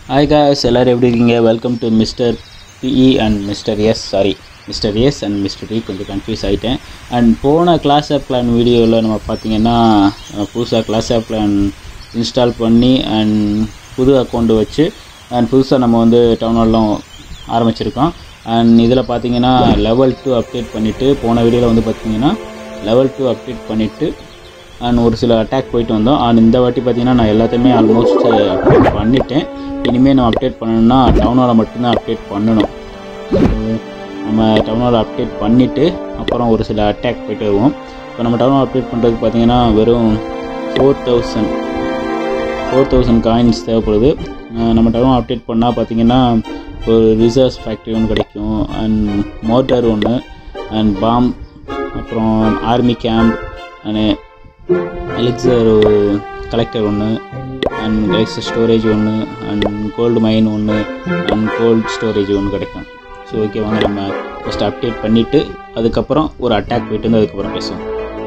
hi guys எல்லோரும் எப்படி இருக்கீங்க welcome to mister B E and mister S sorry mister S and mister E கொஞ்சம் confuse ஆகிட்டேன் and போன கிளாஸ் ஆப் பிளான் வீடியோவில் நம்ம பார்த்தீங்கன்னா புதுசாக கிளாஸ் ஆப் பிளான் இன்ஸ்டால் பண்ணி அண்ட் புது அக்கௌண்ட் வச்சு அண்ட் புதுசாக நம்ம வந்து டவுன் ஹால்லாம் ஆரம்பிச்சிருக்கோம் அண்ட் இதில் பார்த்தீங்கன்னா லெவல் டூ அப்டேட் பண்ணிவிட்டு போன வீடியோவில் வந்து பார்த்தீங்கன்னா லெவல் டூ அப்டேட் பண்ணிவிட்டு அண்ட் ஒரு சில அட்டாக் போயிட்டு வந்தோம் அண்ட் இந்த வாட்டி பார்த்தீங்கன்னா நான் எல்லாத்தையுமே ஆல்மோஸ்ட் அப்டேட் பண்ணிட்டேன் இனிமேல் நம்ம அப்டேட் பண்ணணும்னா டவுனால் மட்டும்தான் அப்டேட் பண்ணணும் நம்ம டவுனால் அப்டேட் பண்ணிவிட்டு அப்புறம் ஒரு சில அட்டாக் போயிட்டு வருவோம் இப்போ நம்ம டவுனால் அப்டேட் பண்ணுறதுக்கு பார்த்தீங்கன்னா வெறும் four thousand four thousand coins தேவைப்படுது அஹ் நம்ம டவுன் அப்டேட் பண்ணால் பார்த்தீங்கன்னா ஒரு ரிசர்ச் ஃபேக்ட்ரி ஒன்று கிடைக்கும் அண்ட் மோட்டார் ஒன்று அண்ட் பாம் அப்புறம் army camp and elixir collector ஒன்று அண்ட் எலிக்சர் ஸ்டோரேஜ் ஒன்று அண்ட் கோல்டு மைன் ஒன்று அண்ட் கோல்டு ஸ்டோரேஜ் ஒன்று கிடைக்கும் ஸோ ஓகே வாங்க நம்ம ஃபஸ்ட் அப்டேட் பண்ணிவிட்டு அதுக்கப்புறம் ஒரு அட்டாக் போயிட்டு வந்து அதுக்கப்புறம் பேசுவோம்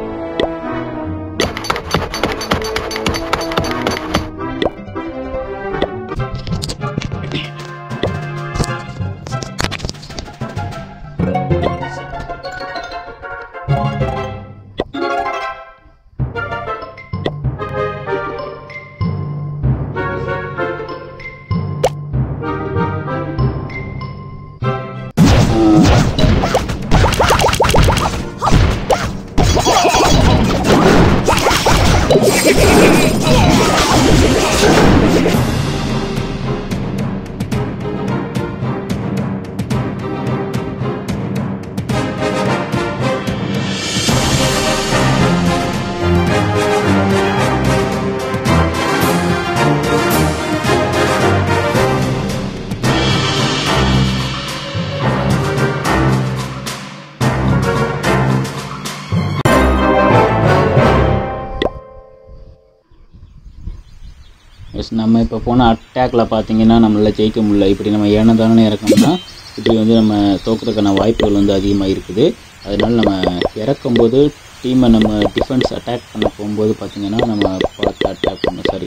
எஸ் நம்ம இப்போ போன அட்டாக்ல பார்த்தீங்கன்னா நம்மளால் ஜெயிக்க முடியல இப்படி நம்ம ஏனதானே இறக்கணும்னா இப்படி வந்து நம்ம தோக்கிறதுக்கான வாய்ப்புகள் வந்து அதிகமாக இருக்குது அதனால நம்ம இறக்கும்போது டீமை நம்ம டிஃபென்ஸ் அட்டாக் பண்ண போகும்போது பார்த்தீங்கன்னா நம்ம பார்த்து அட்டாக் பண்ணணும் சாரி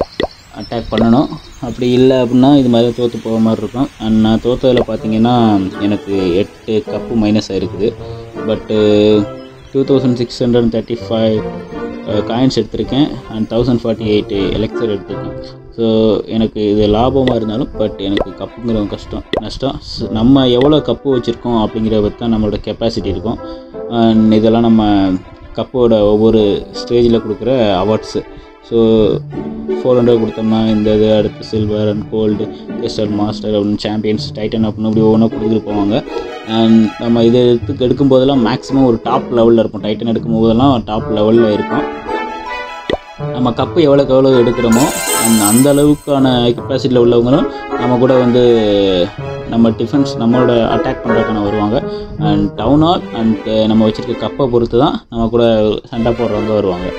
அட்டாக் பண்ணணும் அப்படி இல்லை அப்படின்னா இது மாதிரி தோற்று போக மாதிரி இருக்கும் அண்ட் நான் தோற்றதில் பார்த்தீங்கன்னா எனக்கு எட்டு கப்பு மைனஸ் ஆகிருக்குது but two thousand six hundred thirty five coins எடுத்திருக்கேன் and thousand forty eight elixir எடுத்திருக்கேன் ஸோ எனக்கு இது லாபமாக இருந்தாலும் பட் எனக்கு கப்புங்கிற கஷ்டம் நஷ்டம் ஸ்- நம்ம எவ்வளோ கப்பு வச்சுருக்கோம் அப்படிங்கிறத பற்றி தான் நம்மளோட கெப்பாசிட்டி இருக்கும் அண்ட் இதெல்லாம் நம்ம கப்போட ஒவ்வொரு ஸ்டேஜில் கொடுக்குற அவார்ட்ஸு ஸோ ஃபோர் ஹண்ட்ரட் கொடுத்தோம்னா இந்த இது அடுத்து silver and gold crystal master அப்படின்னு சாம்பியன்ஸ் டைட்டன் அப்படின்னு இப்படி ஒவ்வொன்றா கொடுத்துட்டு போவாங்க அண்ட் நம்ம இதை எடுத்து எடுக்கும் போதெல்லாம் மேக்ஸிமம் ஒரு டாப் லெவலில் இருக்கும் டைட்டன் எடுக்கும் போதெல்லாம் டாப் லெவலில் இருக்கும் நம்ம கப்பு எவ்வளோக்கு எவ்வளோ எடுக்கிறோமோ அந்த அந்த அளவுக்கான கெப்பாசிட்டியில் உள்ளவங்களும் நம்ம கூட வந்து நம்ம டிஃபென்ஸ் நம்மளோட அட்டாக் பண்ணுறதுக்கான வருவாங்க அண்ட் டவுன் ஹால் அண்ட் நம்ம வச்சுருக்க கப்பை பொறுத்து தான் நம்ம கூட சண்டை போடுறவங்க வருவாங்க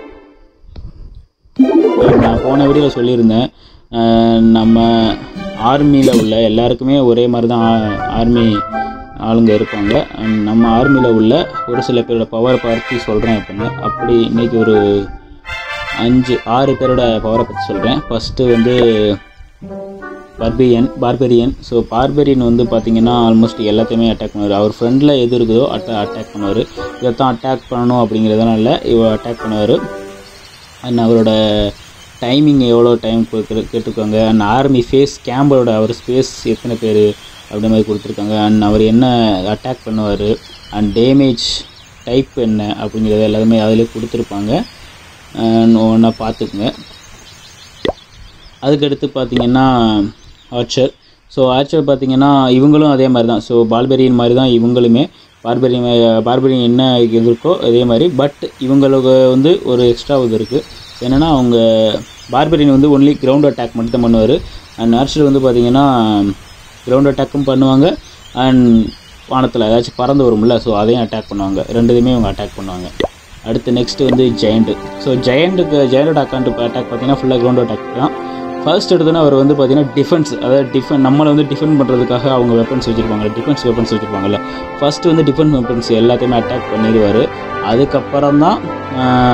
நான் போன வீடியோவில் சொல்லியிருந்தேன் அஹ் நம்ம ஆர்மியில் உள்ள எல்லாருக்குமே ஒரே மாதிரி தான் ஆர்மி ஆளுங்க இருப்பாங்க அண்ட் நம்ம ஆர்மியில் உள்ள ஒரு சில பேரோட பவரை பற்றி சொல்கிறேன் அப்படின்னு அப்படி இன்னைக்கு ஒரு அஞ்சு ஆறு பேரோட பவரை பற்றி சொல்கிறேன் ஃபஸ்ட்டு வந்து பர்பியன் பார்பெரியன் ஸோ பார்பெரியன் வந்து பார்த்தீங்கன்னா ஆல்மோஸ்ட் எல்லாத்தையுமே அட்டாக் பண்ணுவார் அவர் ஃப்ரெண்டில் எது இருக்குதோ அட்டா அட்டாக் பண்ணுவார் இதைத்தான் அட்டாக் பண்ணணும் அப்படிங்கிறதுனால இல்லை இவர் அட்டாக் பண்ணுவார் அண்ட் அவரோட டைமிங் எவ்வளோ டைம் கேட்டிருக்காங்க அண்ட் ஆர்மி ஃபேஸ் கேம்பரோட அவர் ஸ்பேஸ் எத்தனை பேர் அப்படி மாதிரி கொடுத்துருக்காங்க அண்ட் அவர் என்ன அட்டாக் பண்ணுவார் அண்ட் டேமேஜ் டைப் என்ன அப்படிங்கிறத எல்லாமே அதிலே கொடுத்துருப்பாங்க அண்ட் ஒன்றா பார்த்துக்குங்க அதுக்கடுத்து பார்த்தீங்கன்னா ஆர்ச்சர் ஸோ ஆர்ச்சர் பார்த்தீங்கன்னா இவங்களும் அதே மாதிரி தான் ஸோ பால்பெரியன் மாதிரி தான் இவங்களுமே பார்பெரியன் பார்பெரியன் என்ன இது இருக்கோ அதே மாதிரி பட் இவங்களுக்கு வந்து ஒரு எக்ஸ்ட்ரா இது இருக்குது என்னென்னா அவங்க பார்பெரியன் வந்து ஒன்லி கிரவுண்ட் அட்டாக் மட்டும் தான் பண்ணுவார் அண்ட் ஆர்ச்சர் வந்து பார்த்தீங்கன்னா கிரவுண்ட் அட்டாக்கும் பண்ணுவாங்க அண்ட் வானத்தில் ஏதாச்சும் பறந்து வரும்ல ஸோ அதையும் அட்டாக் பண்ணுவாங்க ரெண்டுத்தையுமே இவங்க அட்டாக் பண்ணுவாங்க அடுத்து நெக்ஸ்ட்டு வந்து ஜெயண்ட்டு ஸோ ஜெயண்ட்டுக்கு ஜெயண்டோட அக்காண்ட் அட்டாக் பார்த்தீங்கன்னா ஃபுல்லாக கிரவுண்ட் அட்டாக் தான் ஃபர்ஸ்ட் எடுத்தோன்னே அவர் வந்து பார்த்தீங்கன்னா டிஃபென்ஸ் அதாவது டிஃபென் நம்மளை வந்து டிஃபெண்ட் பண்ணுறதுக்காக அவங்க வெப்பன்ஸ் வச்சுருப்பாங்க டிஃபென்ஸ் வெப்பன்ஸ் வச்சுருப்பாங்கல்ல ஃபர்ஸ்ட் வந்து டிஃபென்ஸ் வெப்பன்ஸ் எல்லாத்தையுமே அட்டாக் பண்ணிடுவார் அதுக்கப்புறம் தான்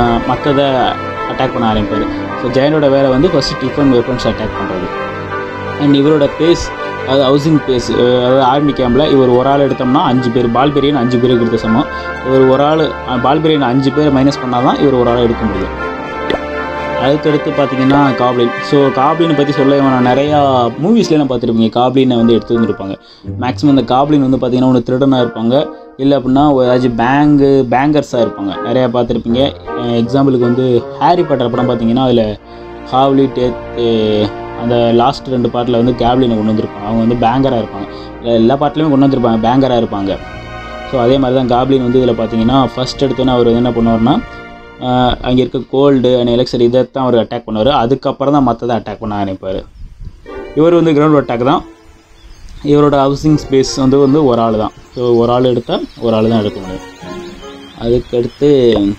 மற்றதை அட்டாக் பண்ண ஆரம்பிப்பார் ஸோ ஜெயனோட வேலை வந்து ஃபஸ்ட்டு டிஃபன் வெப்பன்ஸ் அட்டாக் பண்ணுறது அண்ட் இவரோட பேஸ் அதாவது ஹவுசிங் பேஸ் அதாவது ஆர்மி கேம்பில் இவர் ஒரு ஆள் எடுத்தோம்னா அஞ்சு பேர் பால்பெரியன் அஞ்சு பேருக்கு எடுத்த சமம் இவர் ஒரு ஆள் பால்பெரியன் அஞ்சு பேர் மைனஸ் பண்ணால் தான் இவர் ஒரு ஆள் எடுக்க முடியும் அதுக்கடுத்து பார்த்தீங்கன்னா காப்ளின் ஸோ காப்ளினை பற்றி சொல்ல வேணாம் நிறையா மூவிஸ்லாம் பார்த்துருப்பீங்க காப்ளினை வந்து எடுத்து வந்துருப்பாங்க மேக்ஸிமம் இந்த காப்ளின் வந்து பார்த்தீங்கன்னா ஒன்று திருடனாக இருப்பாங்க இல்லை அப்படின்னா ஒரு ஏதாச்சும் பேங்கு பேங்கர்ஸாக இருப்பாங்க நிறையா பார்த்துருப்பீங்க எக்ஸாம்பிளுக்கு வந்து ஹாரி பாட்டர் படம் பார்த்தீங்கன்னா அதில் ஹாவ்லி டேத் அந்த லாஸ்ட் ரெண்டு பாட்டில் வந்து கேப்ளினை கொண்டு வந்திருப்பாங்க அவங்க வந்து பேங்கராக இருப்பாங்க இல்ல எல்லா பாட்டிலையுமே கொண்டு வந்திருப்பாங்க பேங்கராக இருப்பாங்க ஸோ அதே மாதிரி தான் காப்ளின் வந்து இதில் பார்த்தீங்கன்னா ஃபஸ்ட் எடுத்தோன்னே அவர் என்ன பண்ணுவார்னா அங்கே இருக்க கோல்டு அண்ட் எலெக்சர் இதைத்தான் அவர் அட்டாக் பண்ணுவார் அதுக்கப்புறம் தான் மற்றதை அட்டாக் பண்ண ஆரம்பிப்பார் இவர் வந்து கிரவுண்ட் அட்டாக் தான் இவரோட ஹவுசிங் ஸ்பேஸ் வந்து வந்து ஒரு ஆள் தான் ஸோ ஒரு ஆள் எடுத்தால் ஒரு ஆள் தான் எடுக்க முடியும் அதுக்கடுத்து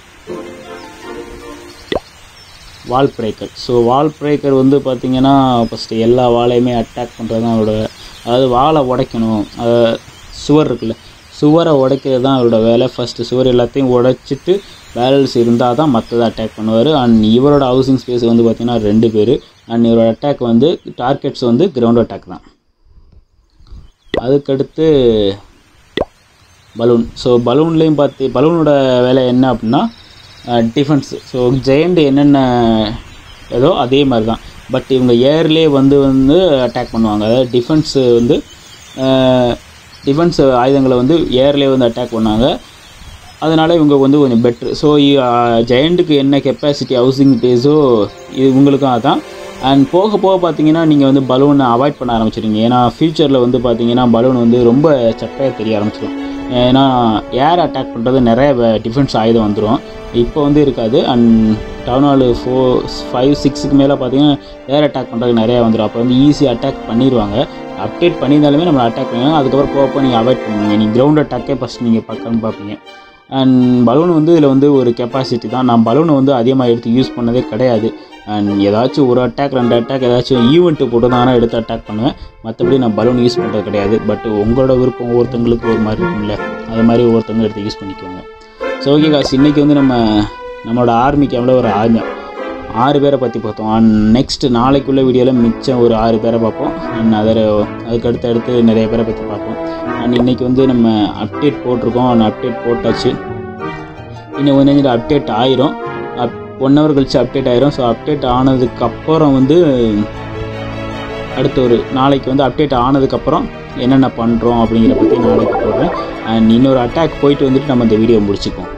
wall breaker so wall breaker வந்து பார்த்திங்கன்னா ஃபஸ்ட்டு எல்லா வாழையுமே அட்டாக் பண்ணுறது தான் அவரோட அதாவது வாழை உடைக்கணும் அதாவது சுவர் இருக்குல்ல சுவரை உடைக்கிறது தான் அவரோட வேலை ஃபஸ்ட்டு சுவர் எல்லாத்தையும் உடைச்சிட்டு பேலன்ஸ் இருந்தால் தான் மற்றதை அட்டாக் பண்ணுவார் அண்ட் இவரோட ஹவுசிங் ஸ்பேஸ் வந்து பார்த்திங்கன்னா ரெண்டு பேர் அண்ட் இவரோட அட்டாக் வந்து டார்கெட்ஸ் வந்து கிரவுண்ட் அட்டாக் தான் அதுக்கடுத்து பலூன் ஸோ பலூன்லேயும் பார்த்து பலூனோட வேலை என்ன அப்படின்னா டிஃபென்ஸ் ஸோ ஜெயண்ட் என்னென்ன ஏதோ அதே மாதிரி தான் பட் இவங்க ஏர்லேயே வந்து வந்து அட்டாக் பண்ணுவாங்க அதாவது டிஃபென்ஸு வந்து டிஃபென்ஸ் ஆயுதங்களை வந்து ஏர்லேயே வந்து அட்டாக் பண்ணாங்க அதனால் இவங்க வந்து கொஞ்சம் பெட்ரு ஸோ ஜெயண்ட்டுக்கு என்ன கெப்பாசிட்டி ஹவுசிங் பேஸோ இது உங்களுக்கும் அதான் அண்ட் போக போக பார்த்தீங்கன்னா நீங்கள் வந்து பலூனை அவாய்ட் பண்ண ஆரம்பிச்சிடுங்க ஏன்னா ஃப்யூச்சரில் வந்து பார்த்தீங்கன்னா பலூன் வந்து ரொம்ப சட்டையாக தெரிய ஆரம்பிச்சிடும் ஏன்னா ஏர் அட்டாக் பண்ணுறது நிறைய டிஃபென்ஸ் ஆயுதம் வந்துடும் இப்போ வந்து இருக்காது and town hall four five சிக்ஸுக்கு மேலே பார்த்தீங்கன்னா ஏர் அட்டாக் பண்ணுறதுக்கு நிறையா வந்துடும் அப்போ வந்து ஈஸி அட்டாக் பண்ணிடுவாங்க அப்டேட் பண்ணியிருந்தாலுமே நம்மளை அட்டாக் பண்ணுவாங்க அதுக்கப்புறம் போக நீங்கள் அவாய்ட் பண்ணுவீங்க நீங்கள் கிரவுண்ட் அட்டாக்கே ஃபஸ்ட் நீங்கள் பார்க்கணும்னு பார்ப்பீங்க அண்ட் பலூன் வந்து இதில் வந்து ஒரு கெப்பாசிட்டி தான் நான் பலூனை வந்து அதிகமாக எடுத்து யூஸ் பண்ணதே கிடையாது அண்ட் ஏதாச்சும் ஒரு அட்டாக் ரெண்டு அட்டாக் ஏதாச்சும் ஈவெண்ட்டு போட்டு தான் எடுத்து அட்டாக் பண்ணுவேன் மற்றபடி நான் பலூன் யூஸ் பண்ணுறது கிடையாது பட் உங்களோட விருப்பம் ஒவ்வொருத்தங்களுக்கு ஒரு மாதிரி இருக்கும்ல அது மாதிரி ஒவ்வொருத்தவங்க எடுத்து யூஸ் பண்ணிக்கோங்க ஸோ ஓகே காசு இன்றைக்கி வந்து நம்ம நம்மளோட ஆர்மி கேமில் ஒரு ஆறு ஆறு பேரை பற்றி பார்த்தோம் அண்ட் நெக்ஸ்ட் நாளைக்குள்ள வீடியோவில் மிச்சம் ஒரு ஆறு பேரை பார்ப்போம் அண்ட் அதில் அதுக்கடுத்து அடுத்து நிறைய பேரை பற்றி பார்ப்போம் அண்ட் இன்றைக்கி வந்து நம்ம அப்டேட் போட்டிருக்கோம் அண்ட் அப்டேட் போட்டாச்சு இன்னும் கொஞ்சம் நேரம் அப்டேட் ஆயிரும் அப் ஒன் ஹவர் கழிச்சு அப்டேட் ஆயிரும் ஸோ அப்டேட் ஆனதுக்கப்புறம் வந்து அடுத்த ஒரு நாளைக்கு வந்து அப்டேட் ஆனதுக்கப்புறம் என்னென்ன பண்ணுறோம் அப்படிங்கிற பற்றி நாளைக்கு போடுறேன் அண்ட் இன்னொரு அட்டாக் போயிட்டு வந்துட்டு நம்ம இந்த வீடியோ முடிச்சுப்போம்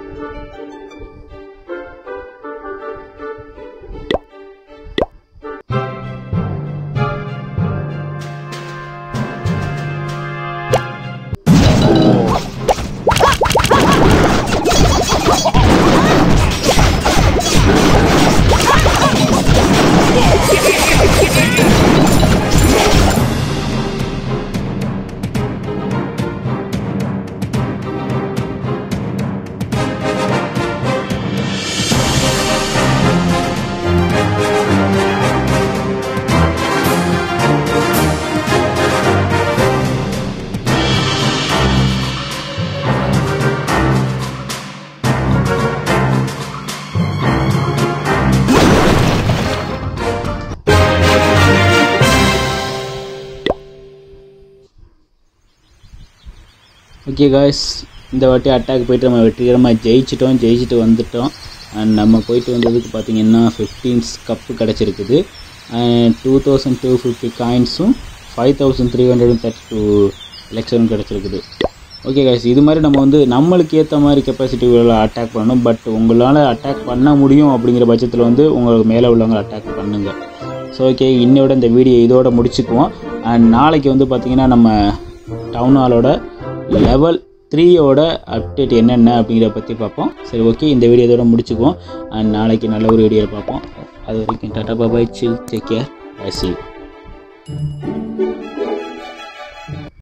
ஓகே காய்ஸ் இந்த வாட்டி அட்டாக் போயிட்டு நம்ம வெற்றிகரமாக ஜெயிச்சிட்டோம் ஜெயிச்சுட்டு வந்துட்டோம் அண்ட் நம்ம போயிட்டு வந்ததுக்கு பார்த்தீங்கன்னா ஃபிஃப்டீன்ஸ் கப்பு கிடச்சிருக்குது டூ தௌசண்ட் டூ ஃபிஃப்டி காயின்ஸும் ஃபைவ் தௌசண்ட் த்ரீ ஹண்ட்ரடும் தேர்ட்டி டூ எலெக்ஷனும் கிடச்சிருக்குது ஓகே காய்ஸ் இது மாதிரி நம்ம வந்து நம்மளுக்கு ஏற்ற மாதிரி கெப்பாசிட்டி அட்டாக் பண்ணணும் பட் உங்களால் அட்டாக் பண்ண முடியும் அப்படிங்கிற பட்சத்தில் வந்து உங்களுக்கு மேலே உள்ளவங்க அட்டாக் பண்ணுங்கள் ஸோ ஓகே இன்னையோட இந்த வீடியோ இதோட முடிச்சுக்குவோம் அண்ட் நாளைக்கு வந்து பார்த்திங்கன்னா நம்ம டவுன் ஹாலோட லெவல் த்ரீயோட அப்டேட் என்னென்ன அப்படிங்கிறத பற்றி பார்ப்போம் சரி ஓகே இந்த வீடியோ இதோட முடிச்சுக்குவோம் அண்ட் நாளைக்கு நல்ல ஒரு வீடியோவில் பார்ப்போம் அது வரைக்கும் டாட்டா bye bye chill take care I C